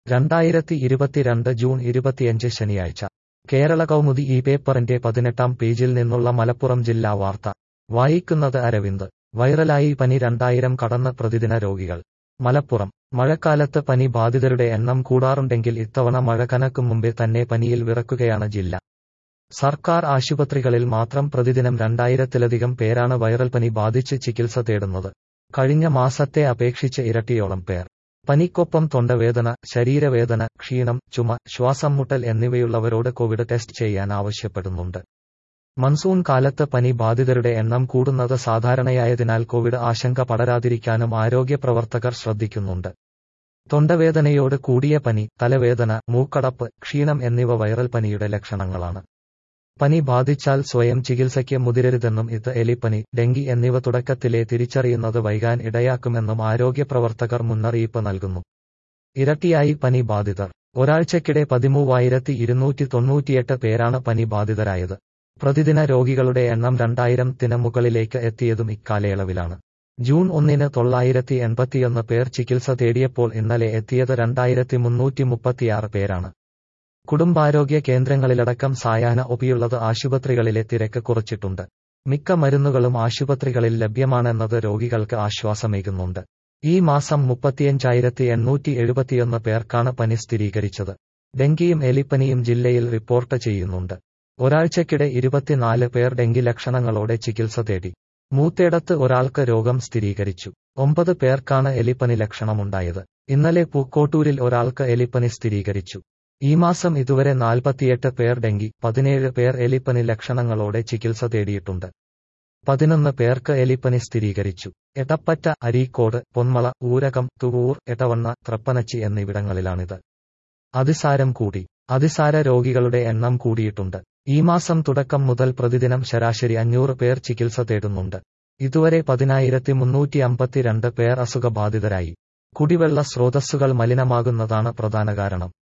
രണ്ടായിരത്തി ഇരുപത്തിരണ്ട് ജൂൺ ഇരുപത്തിയഞ്ച് ശനിയാഴ്ച കേരള കൗമുദി ഈ പേപ്പറിന്റെ പതിനെട്ടാം പേജിൽ നിന്നുള്ള മലപ്പുറം ജില്ലാ വാർത്ത വായിക്കുന്നത് അരവിന്ദ് വൈറലായി പനി രണ്ടായിരം കടന്ന് പ്രതിദിന രോഗികൾ മലപ്പുറം മഴക്കാലത്ത് പനി ബാധിതരുടെ എണ്ണം കൂടാറുണ്ടെങ്കിൽ ഇത്തവണ മഴ കനക്കും മുമ്പേ തന്നെ പനിയിൽ വിറക്കുകയാണ് ജില്ല സർക്കാർ ആശുപത്രികളിൽ മാത്രം പ്രതിദിനം രണ്ടായിരത്തിലധികം പേരാണ് വൈറൽ പനി ബാധിച്ച് ചികിത്സ തേടുന്നത് കഴിഞ്ഞ മാസത്തെ അപേക്ഷിച്ച് ഇരട്ടിയോളം പേർ പനിക്കൊപ്പം തൊണ്ടവേദന ശരീരവേദന ക്ഷീണം ചുമ ശ്വാസം മുട്ടൽ എന്നിവയുള്ളവരോട് കോവിഡ് ടെസ്റ്റ് ചെയ്യാൻ ആവശ്യപ്പെടുന്നുണ്ട് മൺസൂൺ കാലത്ത് പനി ബാധിതരുടെ എണ്ണം കൂടുന്നത് സാധാരണയായതിനാൽ കോവിഡ് ആശങ്ക പടരാതിരിക്കാനും ആരോഗ്യ പ്രവർത്തകർ ശ്രദ്ധിക്കുന്നുണ്ട് തൊണ്ടവേദനയോട് കൂടിയ പനി തലവേദന മൂക്കടപ്പ് ക്ഷീണം എന്നിവ വൈറൽ പനിയുടെ ലക്ഷണങ്ങളാണ് പനി ബാധിച്ചാൽ സ്വയം ചികിത്സയ്ക്ക് മുതിരരുതെന്നും ഇത് എലിപ്പനി ഡെങ്കി എന്നിവ തുടക്കത്തിലെ തിരിച്ചറിയുന്നത് വൈകാൻ ഇടയാക്കുമെന്നും ആരോഗ്യ പ്രവർത്തകർ മുന്നറിയിപ്പ് നൽകുന്നു ഇരട്ടിയായി പനി ബാധിതർ ഒരാഴ്ചക്കിടെ പതിമൂവായിരത്തി ഇരുന്നൂറ്റി തൊണ്ണൂറ്റിയെട്ട് പേരാണ് പനി ബാധിതരായത് പ്രതിദിന രോഗികളുടെ എണ്ണം രണ്ടായിരത്തിന് മുകളിലേക്ക് എത്തിയതും ഇക്കാലയളവിലാണ് ജൂൺ ഒന്നിന് തൊള്ളായിരത്തി എൺപത്തിയൊന്ന് പേർ ചികിത്സ തേടിയപ്പോൾ ഇന്നലെ എത്തിയത് രണ്ടായിരത്തി മുന്നൂറ്റി മുപ്പത്തിയാറ് പേരാണ് കുടുംബാരോഗ്യ കേന്ദ്രങ്ങളിലടക്കം സായാഹ്ന ഒപിയുള്ളത് ആശുപത്രികളിലെ തിരക്ക് കുറച്ചിട്ടുണ്ട് മിക്ക മരുന്നുകളും ആശുപത്രികളിൽ ലഭ്യമാണെന്നത് രോഗികൾക്ക് ആശ്വാസമേകുന്നുണ്ട് ഈ മാസം മുപ്പത്തിയഞ്ചായിരത്തി എണ്ണൂറ്റി എഴുപത്തിയൊന്ന് പേർക്കാണ് പനി സ്ഥിരീകരിച്ചത് ഡെങ്കിയും എലിപ്പനിയും ജില്ലയിൽ റിപ്പോർട്ട് ചെയ്യുന്നുണ്ട് ഒരാഴ്ചക്കിടെ ഇരുപത്തിനാല് പേർ ഡെങ്കി ലക്ഷണങ്ങളോടെ ചികിത്സ തേടി മൂത്തേടത്ത് ഒരാൾക്ക് രോഗം സ്ഥിരീകരിച്ചു ഒമ്പത് പേർക്കാണ് എലിപ്പനി ലക്ഷണമുണ്ടായത് ഇന്നലെ പൂക്കോട്ടൂരിൽ ഒരാൾക്ക് എലിപ്പനി സ്ഥിരീകരിച്ചു ഈ മാസം ഇതുവരെ നാൽപ്പത്തിയെട്ട് പേർ ഡെങ്കി പതിനേഴ് പേർ എലിപ്പനി ലക്ഷണങ്ങളോടെ ചികിത്സ തേടിയിട്ടുണ്ട് പതിനൊന്ന് പേർക്ക് എലിപ്പനി സ്ഥിരീകരിച്ചു എടപ്പറ്റ അരീക്കോട് പൊന്മള ഊരകം തുവൂർ എടവണ്ണ ത്രപ്പനച്ചി എന്നിവിടങ്ങളിലാണിത് അതിസാരം കൂടി അതിസാര രോഗികളുടെ എണ്ണം കൂടിയിട്ടുണ്ട് ഈ മാസം തുടക്കം മുതൽ പ്രതിദിനം ശരാശരി അഞ്ഞൂറ് പേർ ചികിത്സ തേടുന്നുണ്ട് ഇതുവരെ പതിനായിരത്തി മുന്നൂറ്റി അമ്പത്തിരണ്ട് പേർ അസുഖബാധിതരായി കുടിവെള്ള സ്രോതസ്സുകൾ മലിനമാകുന്നതാണ് പ്രധാന കാരണം